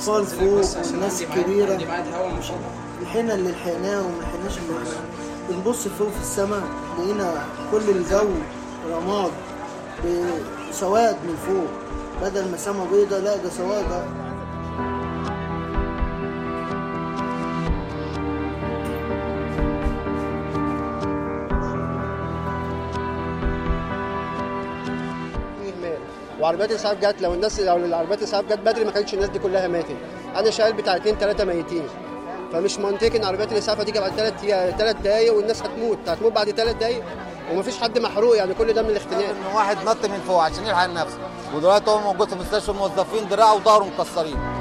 الاطفال فوق والناس الكبيره لحقنا اللي لحقناه وما لحقناش اللي لحقناه بنبص فوق في السماء لقينا كل الجو رماد بسواد من فوق بدل ما سما بيضة لا ده سواد اهمال وعربيات الاسعاف جت لو الناس لو العربيات الاسعاف جت بدري ما كانتش الناس دي كلها ماتت انا شايل بتاع اتنين ثلاثه ميتين فمش منطقي ان عربيات الاسعاف هتيجي بعد ثلاث ثلاث دقايق والناس هتموت هتموت بعد ثلاث دقايق ومفيش حد محروق يعني كل ده من الاختناق ان واحد نط من فوق عشان يلحق نفسه ودلوقتي هو موجود في مستشفى الموظفين دراعه وظهره مكسرين